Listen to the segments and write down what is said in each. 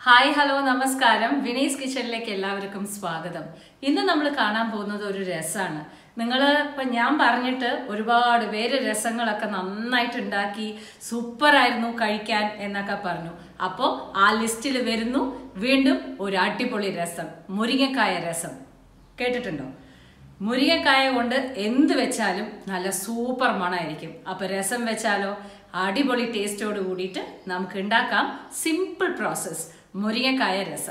Hi hello നമസ്കാരം വിനീസ് കിച്ചണിലേക്ക് എല്ലാവർക്കും സ്വാഗതം ഇന്ന് നമ്മൾ കാണാൻ പോകുന്നത് ഒരു രസമാണ് നിങ്ങൾ ഇപ്പം ഞാൻ പറഞ്ഞിട്ട് ഒരുപാട് പേര് രസങ്ങളൊക്കെ നന്നായിട്ട് ഉണ്ടാക്കി സൂപ്പറായിരുന്നു കഴിക്കാൻ എന്നൊക്കെ പറഞ്ഞു അപ്പോൾ ആ ലിസ്റ്റിൽ വരുന്നു വീണ്ടും ഒരു അടിപൊളി രസം മുരിങ്ങക്കായ രസം കേട്ടിട്ടുണ്ടോ മുരിങ്ങക്കായ കൊണ്ട് എന്ത് വെച്ചാലും നല്ല സൂപ്പർ മണമായിരിക്കും അപ്പൊ രസം വെച്ചാലോ അടിപൊളി ടേസ്റ്റോട് കൂടിയിട്ട് നമുക്ക് ഉണ്ടാക്കാം സിമ്പിൾ പ്രോസസ് മുരിങ്ങക്കായ രസം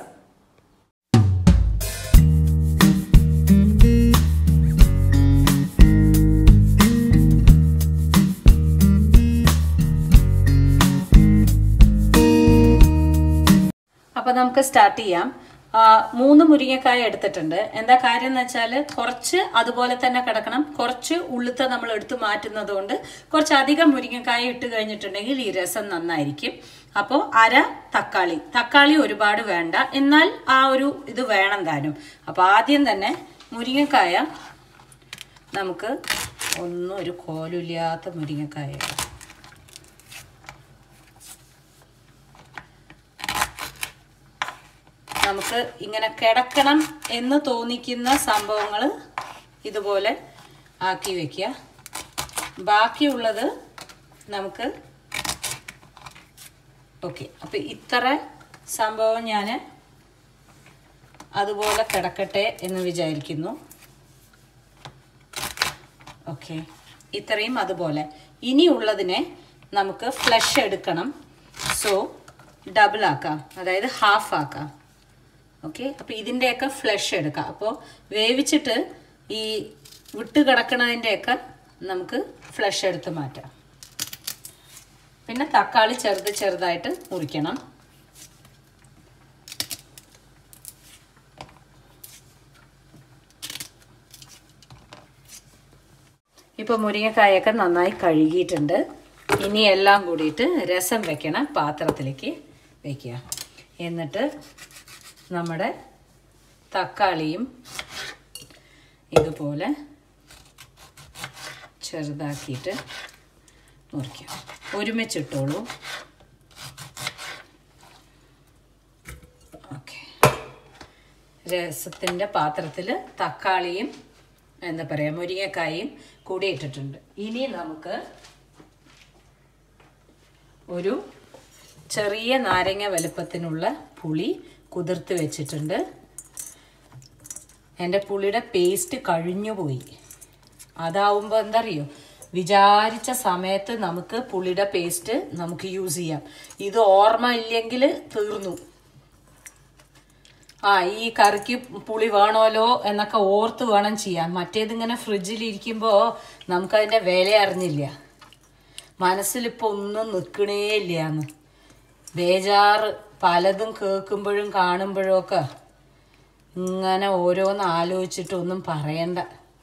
അപ്പൊ നമുക്ക് സ്റ്റാർട്ട് ചെയ്യാം ആ, മൂന്ന് മുരിങ്ങക്കായ എടുത്തിട്ടുണ്ട് എന്താ കാര്യം എന്ന് വെച്ചാൽ കുറച്ച് അതുപോലെ തന്നെ കിടക്കണം കുറച്ച് ഉള്ളുത്ത നമ്മൾ എടുത്ത് മാറ്റുന്നത് കൊണ്ട് കുറച്ച് അധികം മുരിങ്ങക്കായ ഇട്ട് കഴിഞ്ഞിട്ടുണ്ടെങ്കിൽ ഈ രസം നന്നായിരിക്കും അപ്പോൾ അര തക്കാളി തക്കാളി ഒരുപാട് വേണ്ട എന്നാൽ ആ ഒരു ഇത് വേണം താനും അപ്പോൾ ആദ്യം തന്നെ മുരിങ്ങക്കായ നമുക്ക് ഒന്നും ഒരു കോലില്ലാത്ത മുരിങ്ങക്കായ ഇടാം. നമുക്ക് ഇങ്ങനെ കിടക്കണം എന്ന് തോന്നിക്കുന്ന സംഭവങ്ങൾ ഇതുപോലെ ആക്കി വെക്കുക ബാക്കിയുള്ളത് നമുക്ക് ഓക്കെ അപ്പം ഇത്ര സംഭവം ഞാൻ അതുപോലെ കിടക്കട്ടെ എന്ന് വിചാരിക്കുന്നു ഓക്കെ ഇത്രയും അതുപോലെ ഇനിയുള്ളതിനെ നമുക്ക് ഫ്ലഷ് എടുക്കണം സോ ഡബിൾ ആക്കാം അതായത് ഹാഫ് ആക്കാം ഓക്കെ അപ്പോൾ ഇതിൻ്റെയൊക്കെ ഫ്ലഷ് എടുക്കാം അപ്പോൾ വേവിച്ചിട്ട് ഈ വിട്ട് കിടക്കണതിൻ്റെയൊക്കെ നമുക്ക് ഫ്ലഷ് എടുത്ത് മാറ്റാം പിന്നെ തക്കാളി ചെറുത് ചെറുതായിട്ട് മുറിക്കണം ഇപ്പോൾ മുരിങ്ങക്കായൊക്കെ നന്നായി കഴുകിയിട്ടുണ്ട് ഇനി എല്ലാം കൂടിയിട്ട് രസം വെക്കണം പാത്രത്തിലേക്ക് വെക്കുക എന്നിട്ട് നമ്മുടെ തക്കാളിയും ഇതുപോലെ ചെറുതാക്കിയിട്ട് മുറിക്കാം ഒരുമിച്ചിട്ടോളൂ ഓക്കെ രസത്തിൻ്റെ പാത്രത്തിൽ തക്കാളിയും എന്താ പറയുക മുരിങ്ങക്കായും കൂടി ഇട്ടിട്ടുണ്ട് ഇനി നമുക്ക് ഒരു ചെറിയ നാരങ്ങ വലുപ്പത്തിനുള്ള പുളി കുതിർത്ത് വെച്ചിട്ടുണ്ട് എൻ്റെ പുളിയുടെ പേസ്റ്റ് കഴിഞ്ഞു പോയി അതാവുമ്പോൾ എന്താ അറിയോ വിചാരിച്ച സമയത്ത് നമുക്ക് പുളിയുടെ പേസ്റ്റ് നമുക്ക് യൂസ് ചെയ്യാം ഇത് ഓർമ്മ ഇല്ലെങ്കിൽ തീർന്നു ആ ഈ കറിക്ക് പുളി വേണമല്ലോ എന്നൊക്കെ ഓർത്ത് വേണം ചെയ്യാൻ മറ്റേതിങ്ങനെ ഫ്രിഡ്ജിൽ ഇരിക്കുമ്പോൾ നമുക്കതിൻ്റെ വില അറിഞ്ഞില്ല മനസ്സിലിപ്പോൾ ഒന്നും നിൽക്കണേ ഇല്ലന്ന് ബേജാറ് പലതും കേൾക്കുമ്പോഴും കാണുമ്പോഴും ഒക്കെ ഇങ്ങനെ ഓരോന്ന് ആലോചിച്ചിട്ട് ഒന്നും പറയണ്ട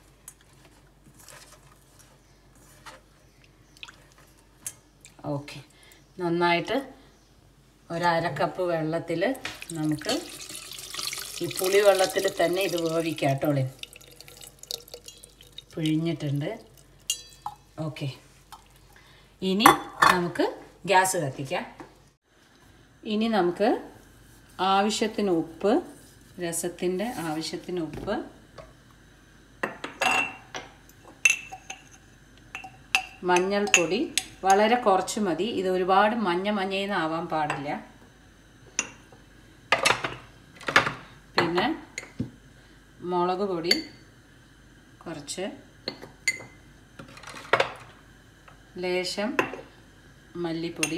ഓക്കെ നന്നായിട്ട് ഒരര കപ്പ് വെള്ളത്തിൽ നമുക്ക് ഈ പുളി വെള്ളത്തിൽ തന്നെ ഇത് വേവിക്കാം കേട്ടോളെ പിഴിഞ്ഞിട്ടുണ്ട് ഓക്കെ ഇനി നമുക്ക് ഗ്യാസ് കത്തിക്കാം ഇനി നമുക്ക് ആവശ്യത്തിന് ഉപ്പ് രസത്തിൻ്റെ ആവശ്യത്തിന് ഉപ്പ് മഞ്ഞൾപ്പൊടി വളരെ കുറച്ച് മതി ഇത് ഒരുപാട് മഞ്ഞ മഞ്ഞയെന്ന് ആവാൻ പാടില്ല പിന്നെ മുളക് പൊടി കുറച്ച് ലേശം മല്ലിപ്പൊടി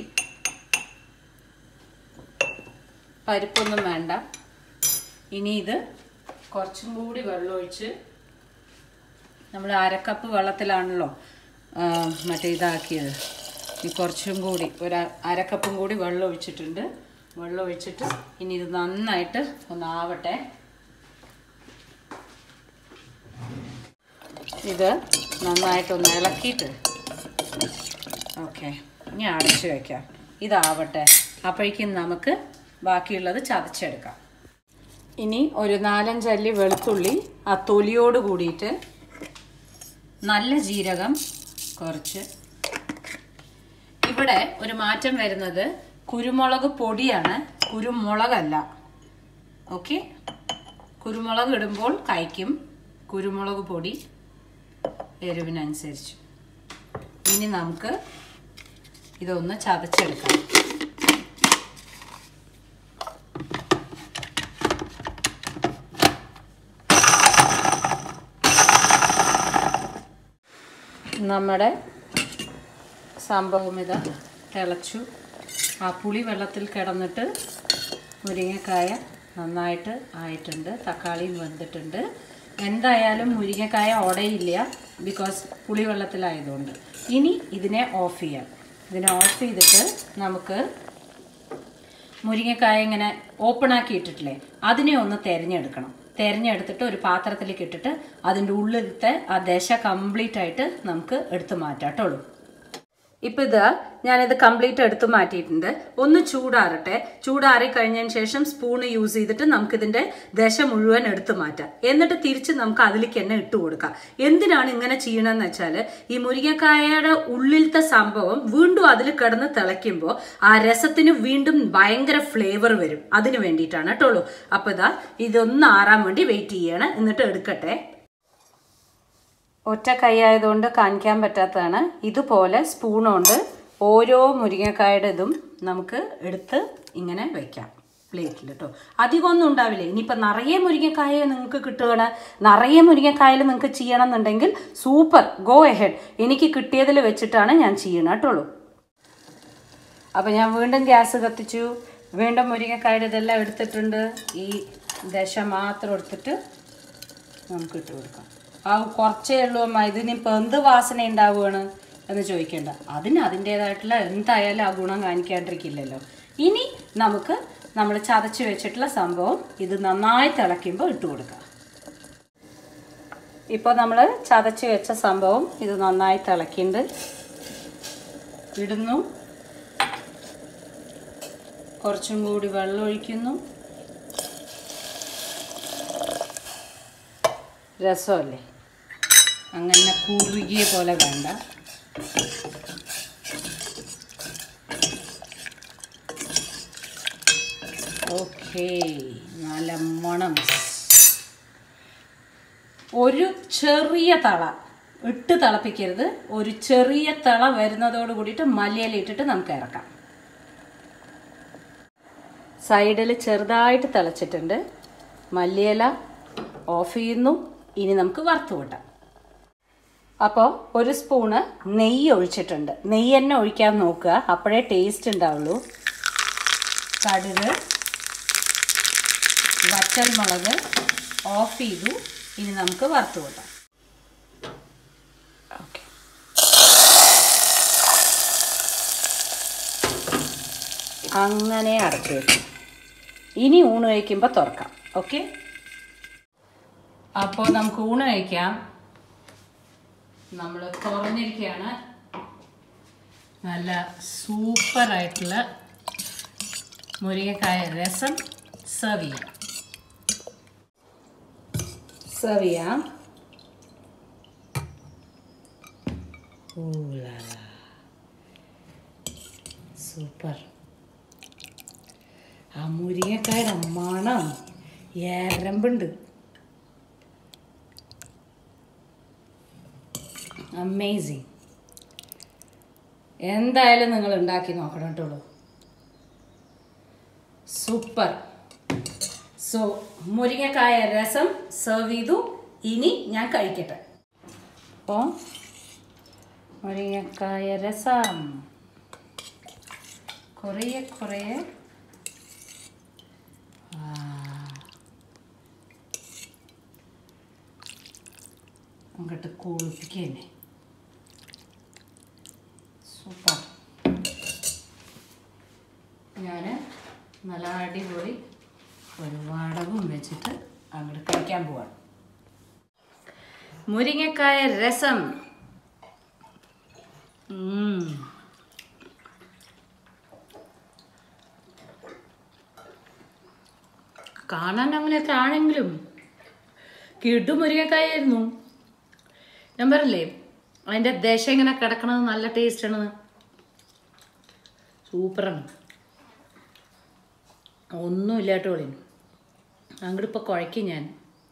പരിപ്പൊന്നും വേണ്ട ഇനി ഇത് കുറച്ചും കൂടി വെള്ളമൊഴിച്ച് നമ്മൾ അരക്കപ്പ് വെള്ളത്തിലാണല്ലോ ആ, മറ്റേ ഇതാക്കിയത് ഈ കുറച്ചും കൂടി ഒരു അരക്കപ്പും കൂടി വെള്ളം ഒഴിച്ചിട്ടുണ്ട് വെള്ളം ഒഴിച്ചിട്ട് ഇനി ഇത് നന്നായിട്ട് ഒന്ന് ആവട്ടെ ഇത് നന്നായിട്ടൊന്ന് ഇളക്കിയിട്ട് ഓക്കെ ഇനി അടച്ച് വയ്ക്കാം ഇതാവട്ടെ അപ്പോഴേക്കും നമുക്ക് ബാക്കിയുള്ളത് ചതച്ചെടുക്കാം ഇനി ഒരു നാലഞ്ചല്ലി വെളുത്തുള്ളി ആ തൊലിയോട് കൂടിയിട്ട് നല്ല ജീരകം കുറച്ച് ഇവിടെ ഒരു മാറ്റം വരുന്നത് കുരുമുളക് പൊടിയാണ് കുരുമുളകല്ല ഓക്കെ കുരുമുളക് ഇടുമ്പോൾ കഴിക്കും കുരുമുളക് പൊടി എരിവിനനുസരിച്ച് ഇനി നമുക്ക് ഇതൊന്ന് ചതച്ചെടുക്കാം നമ്മുടെ സംഭവം ഇത് തിളച്ചു ആ പുളി വെള്ളത്തിൽ കിടന്നിട്ട് മുരിങ്ങക്കായ നന്നായിട്ട് ആയിട്ടുണ്ട് തക്കാളിയും വെന്തിട്ടുണ്ട് എന്തായാലും മുരിങ്ങക്കായ ഉടയില്ല ബിക്കോസ് പുളി വെള്ളത്തിലായതുകൊണ്ട് ഇനി ഇതിനെ ഓഫ് ചെയ്യാം ഇതിനെ ഓഫ് ചെയ്തിട്ട് നമുക്ക് മുരിങ്ങക്കായ ഇങ്ങനെ ഓപ്പൺ ആക്കി ഇട്ടിട്ടില്ലേ അതിനെ ഒന്ന് തിരഞ്ഞെടുക്കണം തിരഞ്ഞെടുത്തിട്ട് ഒരു പാത്രത്തിലേക്ക് ഇട്ടിട്ട് അതിൻ്റെ ഉള്ളിലത്തെ ആ ദശ കംപ്ലീറ്റ് ആയിട്ട് നമുക്ക് എടുത്തു മാറ്റാം കേട്ടോളൂ ഇപ്പം ഇത് ഞാനിത് കംപ്ലീറ്റ് എടുത്തു മാറ്റിയിട്ടുണ്ട് ഒന്ന് ചൂടാറട്ടെ ചൂടാറി കഴിഞ്ഞതിന് ശേഷം സ്പൂൺ യൂസ് ചെയ്തിട്ട് നമുക്കിതിൻ്റെ ദശ മുഴുവൻ എടുത്തു മാറ്റാം എന്നിട്ട് തിരിച്ച് നമുക്ക് അതിലേക്ക് തന്നെ ഇട്ട് കൊടുക്കാം എന്തിനാണ് ഇങ്ങനെ ചെയ്യണമെന്ന് വെച്ചാൽ ഈ മുരിങ്ങക്കായയുടെ ഉള്ളിലത്തെ സംഭവം വീണ്ടും അതിൽ കിടന്ന് തിളയ്ക്കുമ്പോൾ ആ രസത്തിന് വീണ്ടും ഭയങ്കര ഫ്ലേവർ വരും അതിന് വേണ്ടിയിട്ടാണ് കേട്ടോളൂ അപ്പോൾ ഇതാ ഇതൊന്ന് ആറാൻ വേണ്ടി വെയിറ്റ് ചെയ്യണം എന്നിട്ട് എടുക്കട്ടെ ഒറ്റ കൈയായതുകൊണ്ട് കാണിക്കാൻ പറ്റാത്തതാണ് ഇതുപോലെ സ്പൂൺ കൊണ്ട് ഓരോ മുരിങ്ങക്കായുടെ ഇതും നമുക്ക് എടുത്ത് ഇങ്ങനെ വയ്ക്കാം പ്ലേറ്റിൽ കേട്ടോ അധികമൊന്നും ഉണ്ടാവില്ല ഇനിയിപ്പോൾ നിറയെ മുരിങ്ങക്കായ നിങ്ങൾക്ക് കിട്ടുകയാണ് നിറയെ മുരിങ്ങക്കായൽ നിങ്ങൾക്ക് ചെയ്യണം എന്നുണ്ടെങ്കിൽ സൂപ്പർ ഗോ എഹെഡ് എനിക്ക് കിട്ടിയതിൽ വെച്ചിട്ടാണ് ഞാൻ ചെയ്യണം കേട്ടോളൂ അപ്പോൾ ഞാൻ വീണ്ടും ഗ്യാസ് കത്തിച്ചു വീണ്ടും മുരിങ്ങക്കായുടെ ഇതെല്ലാം എടുത്തിട്ടുണ്ട് ഈ ദശ മാത്രം എടുത്തിട്ട് നമുക്ക് ഇട്ട് കൊടുക്കാം ആ കുറച്ചേ ഉള്ളൂ അമ്മ ഇതിനിപ്പോൾ എന്ത് വാസന ഉണ്ടാവുകയാണ് എന്ന് ചോദിക്കേണ്ട അതിന് അതിൻ്റേതായിട്ടുള്ള എന്തായാലും ആ ഗുണം കാണിക്കാണ്ടിരിക്കില്ലല്ലോ ഇനി നമുക്ക് നമ്മൾ ചതച്ച് വെച്ചിട്ടുള്ള സംഭവം ഇത് നന്നായി തിളയ്ക്കുമ്പോൾ ഇട്ട് കൊടുക്കാം ഇപ്പോൾ നമ്മൾ ചതച്ച് വെച്ച സംഭവം ഇത് നന്നായി തിളക്കിണ്ട് ഇടുന്നു കുറച്ചും കൂടി വെള്ളം ഒഴിക്കുന്നു രസമല്ലേ അങ്ങനെ കുറുകിയ പോലെ വേണ്ട ഓക്കേ നല്ല മണം ഒരു ചെറിയ തള ഇട്ട് തിളപ്പിക്കരുത് ഒരു ചെറിയ തള വരുന്നതോട് കൂടിയിട്ട് മല്ലിയില ഇട്ടിട്ട് നമുക്ക് ഇറക്കാം സൈഡിൽ ചെറുതായിട്ട് തിളച്ചിട്ടുണ്ട് മല്ലിയില ഓഫ് ചെയ്യുന്നു ഇനി നമുക്ക് വറുത്ത് കൂട്ടാം അപ്പോൾ ഒരു സ്പൂണ് നെയ്യ് ഒഴിച്ചിട്ടുണ്ട് നെയ്യ് തന്നെ ഒഴിക്കാൻ നോക്കുക അപ്പോഴേ ടേസ്റ്റ് ഉണ്ടാവുള്ളൂ കടുക് വറ്റൽ മുളക് ഓഫ് ചെയ്തു ഇനി നമുക്ക് വറുത്ത് കൂട്ടാം ഓക്കെ അങ്ങനെ അടച്ചു വെച്ചു ഇനി ഊണ് കഴിക്കുമ്പോൾ തുറക്കാം ഓക്കെ അപ്പോൾ നമുക്ക് ഊണ് കഴിക്കാം നമ്മൾ തുറന്നിരിക്കുകയാണ് നല്ല സൂപ്പറായിട്ടുള്ള മുരിങ്ങക്കായ രസം സെർവ് ചെയ്യാം സെർവ് ചെയ്യാം സൂപ്പർ ആ മുരിങ്ങക്കായുടെ മണം ഏരമ്പുണ്ട് അമേസിങ് എന്തായാലും നിങ്ങൾ ഉണ്ടാക്കി നോക്കണം കേട്ടോളൂ സൂപ്പർ സോ മുരിങ്ങക്കായ രസം സെർവ് ചെയ്തു ഇനി ഞാൻ കഴിക്കട്ടെ അപ്പോൾ മുരിങ്ങക്കായ രസം കുറേ കുറേ അങ്ങോട്ട് കുളിപ്പിക്കന്നെ സൂപ്പർ ഞാൻ നല്ല അടിപൊളി ഒരു വടവും വെച്ചിട്ട് അങ്ങോട്ട് കഴിക്കാൻ പോവാണ് മുരിങ്ങക്കായ രസം ഉം. കാണാൻ അങ്ങനെയൊക്കെ ആണെങ്കിലും കിടു മുരിങ്ങക്കായായിരുന്നു ഞാൻ പറഞ്ഞില്ലേ അതിൻ്റെ ദശ ഇങ്ങനെ കിടക്കണത് നല്ല ടേസ്റ്റാണ് സൂപ്പറാണ് ഒന്നുമില്ല കേട്ടോ ഒളി അങ്ങോട്ട് ഇപ്പോൾ കുഴയ്ക്കും ഞാൻ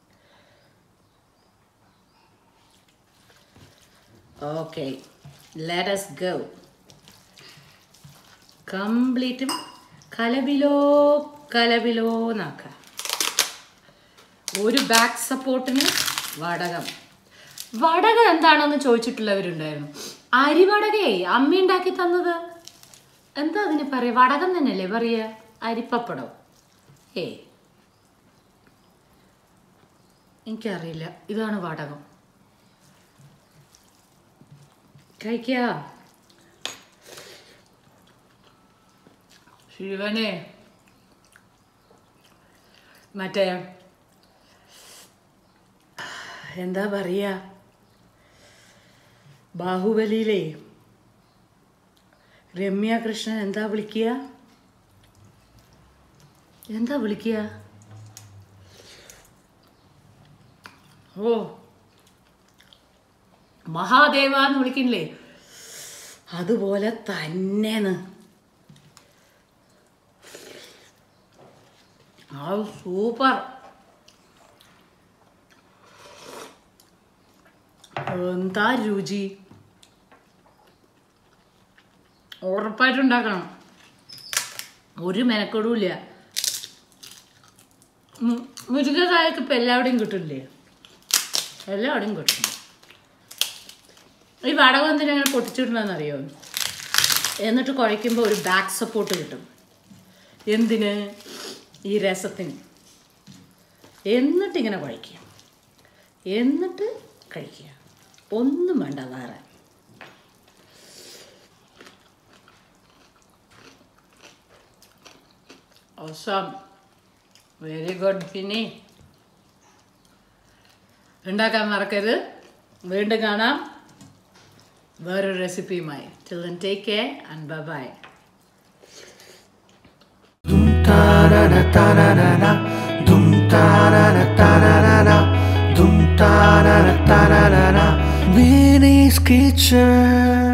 ഓക്കെ ലെറ്റസ് ഗോ കംപ്ലീറ്റും കലബിലോ കലബിലോ എന്നാക്കുക ഒരു ബാക്ക് സപ്പോർട്ടിന് വടകം വടകം എന്താണെന്ന് ചോദിച്ചിട്ടുള്ളവരുണ്ടായിരുന്നു അരിവടകേ അമ്മ ഉണ്ടാക്കി തന്നത് എന്താ അതിന് പറയുക വടകം തന്നെയല്ലേ പറയുക അരിപ്പപ്പടം ഏ എനിക്കറിയില്ല ഇതാണ് വടകം കഴിക്കുക ശിവനെ മറ്റേ എന്താ പറയുക ബാഹുബലിയിലേ രമ്യ കൃഷ്ണൻ എന്താ വിളിക്കുക എന്താ വിളിക്കുക ഓ മഹാദേവ എന്ന് വിളിക്കില്ലേ അതുപോലെ തന്നെന്ന് ആ സൂപ്പർ എന്താ രുചി ഉറപ്പായിട്ടും ഉണ്ടാക്കണം ഒരു മെനക്കെടുമില്ല മുരുകക്കായൊക്കെ ഇപ്പം എല്ലാവിടെയും കിട്ടില്ലേ എല്ലാവിടെയും കിട്ടും ഈ വടകം എന്തിനാ അങ്ങനെ പൊട്ടിച്ചിടണമെന്നറിയോ എന്നിട്ട് കുഴയ്ക്കുമ്പോൾ ഒരു ബാക്ക് സപ്പോർട്ട് കിട്ടും എന്തിന് ഈ രസത്തിന് എന്നിട്ട് ഇങ്ങനെ കുഴയ്ക്കുക എന്നിട്ട് കഴിക്കുക ഒന്നും വേണ്ട വേറെ awesome വെരി ഗുഡ് പിന്നെ ഉണ്ടാക്കാൻ മറക്കരുത് വീണ്ടും കാണാം വേറൊരു റെസിപ്പിയുമായി children take care and bye bye Dum ta na na ta na na na Dum ta na na ta na na na Dum ta na na ta na na na Vinny's Kitchen